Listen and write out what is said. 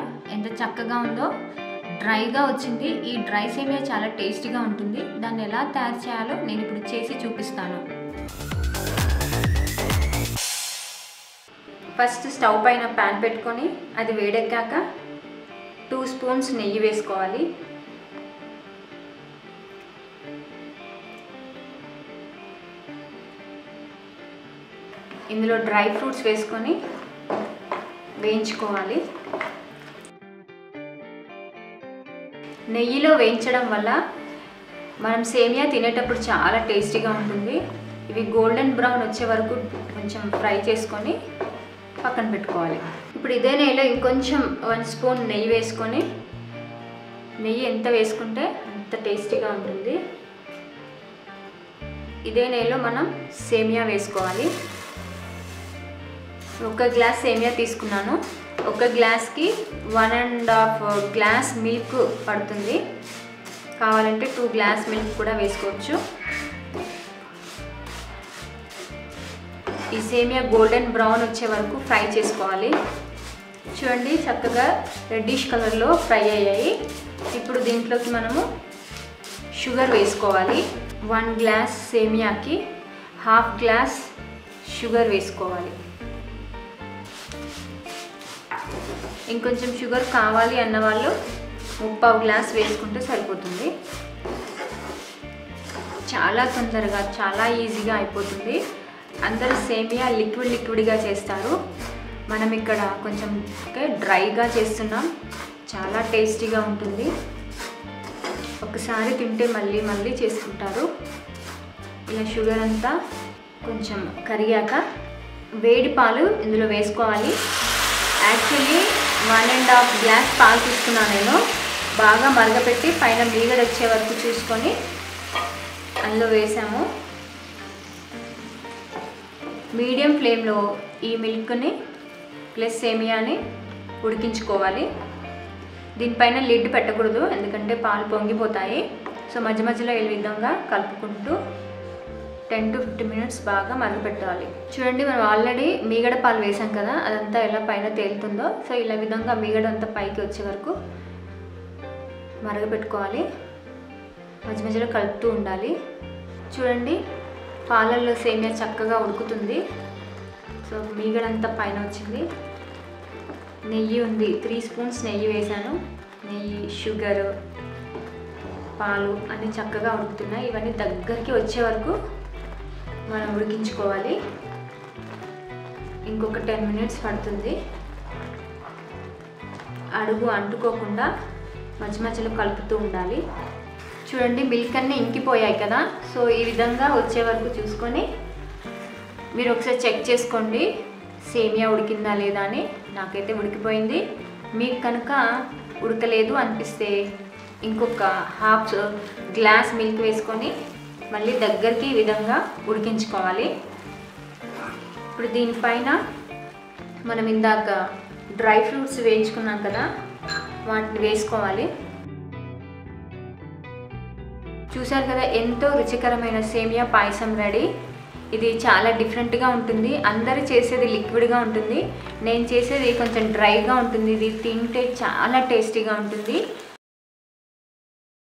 ఎంత చక్కగా ఉందో డ్రైగా వచ్చింది ఈ డ్రై సేమియా చాలా టేస్టీగా ఉంటుంది దాన్ని ఎలా తయారు చేయాలో నేను ఇప్పుడు చేసి చూపిస్తాను ఫస్ట్ స్టవ్ పైన ప్యాన్ పెట్టుకొని అది వేడెక్కాక టూ స్పూన్స్ నెయ్యి వేసుకోవాలి ఇందులో డ్రై ఫ్రూట్స్ వేసుకొని వేయించుకోవాలి నెయ్యిలో వేయించడం వల్ల మనం సేమియా తినేటప్పుడు చాలా టేస్టీగా ఉంటుంది ఇవి గోల్డెన్ బ్రౌన్ వచ్చే వరకు కొంచెం ఫ్రై చేసుకొని పక్కన పెట్టుకోవాలి ఇప్పుడు ఇదే నెయ్యిలో ఇంకొంచెం వన్ స్పూన్ నెయ్యి వేసుకొని నెయ్యి ఎంత వేసుకుంటే అంత టేస్టీగా ఉంటుంది ఇదే నెయ్యిలో మనం సేమియా వేసుకోవాలి ఒక గ్లాస్ సేమియా తీసుకున్నాను ఒక గ్లాస్కి one and half glass milk పడుతుంది కావాలంటే టూ గ్లాస్ మిల్క్ కూడా వేసుకోవచ్చు ఈ సేమియా గోల్డెన్ బ్రౌన్ వచ్చే వరకు ఫ్రై చేసుకోవాలి చూడండి చక్కగా రెడ్డిష్ కలర్లో ఫ్రై అయ్యాయి ఇప్పుడు దీంట్లోకి మనము షుగర్ వేసుకోవాలి వన్ గ్లాస్ సేమియాకి హాఫ్ గ్లాస్ షుగర్ వేసుకోవాలి ఇంకొంచెం షుగర్ కావాలి అన్న వాళ్ళు ముప్పావు గ్లాస్ వేసుకుంటే సరిపోతుంది చాలా తొందరగా చాలా ఈజీగా అయిపోతుంది అందరూ సేమియా లిక్విడ్ లిక్విడ్గా చేస్తారు మనం ఇక్కడ కొంచెం డ్రైగా చేస్తున్నాం చాలా టేస్టీగా ఉంటుంది ఒకసారి తింటే మళ్ళీ మళ్ళీ చేసుకుంటారు ఇలా షుగర్ అంతా కొంచెం కరిగాక వేడి పాలు ఇందులో వేసుకోవాలి actually one and half glass పాలు తీసుకున్నాను నేను బాగా మరగపెట్టి పైన మీగడ వచ్చే వరకు చూసుకొని అందులో వేసాము మీడియం ఫ్లేమ్లో ఈ మిల్క్ని ప్లస్ సేమియాని ఉడికించుకోవాలి దీనిపైన లిడ్ పెట్టకూడదు ఎందుకంటే పాలు పొంగిపోతాయి సో మధ్య మధ్యలో ఈ విధంగా కలుపుకుంటూ టెన్ టు ఫిఫ్టీ మినిట్స్ బాగా మరగపెట్టాలి చూడండి మనం ఆల్రెడీ మీగడ పాలు వేసాం కదా అదంతా ఎలా పైన తేలుతుందో సో ఇలా విధంగా మీగడ అంతా పైకి వచ్చే వరకు మరగపెట్టుకోవాలి మధ్య మధ్యలో కలుపుతూ ఉండాలి చూడండి పాలల్లో సేమియా చక్కగా ఉడుకుతుంది సో మీగడంతా పైన వచ్చింది నెయ్యి ఉంది త్రీ స్పూన్స్ నెయ్యి వేసాను నెయ్యి షుగర్ పాలు అన్నీ చక్కగా ఉడుకుతున్నాయి ఇవన్నీ దగ్గరికి వచ్చే వరకు మనం ఉడికించుకోవాలి ఇంకొక టెన్ మినిట్స్ పడుతుంది అడుగు అంటుకోకుండా మధ్య మధ్యలో కలుపుతూ ఉండాలి చూడండి మిల్క్ అన్నీ ఇంకిపోయాయి కదా సో ఈ విధంగా వచ్చే వరకు చూసుకొని మీరు ఒకసారి చెక్ చేసుకోండి సేమియా ఉడికిందా లేదా అని నాకైతే ఉడికిపోయింది మీకు కనుక ఉడకలేదు అనిపిస్తే ఇంకొక హాఫ్ గ్లాస్ మిల్క్ వేసుకొని మళ్ళీ దగ్గరికి ఈ విధంగా ఉడికించుకోవాలి ఇప్పుడు దీనిపైన మనం ఇందాక డ్రై ఫ్రూట్స్ వేయించుకున్నాం కదా వాటిని వేసుకోవాలి చూసారు కదా ఎంతో రుచికరమైన సేమియా పాయసం రెడీ ఇది చాలా డిఫరెంట్గా ఉంటుంది అందరు చేసేది లిక్విడ్గా ఉంటుంది నేను చేసేది కొంచెం డ్రైగా ఉంటుంది ఇది తింటే చాలా టేస్టీగా ఉంటుంది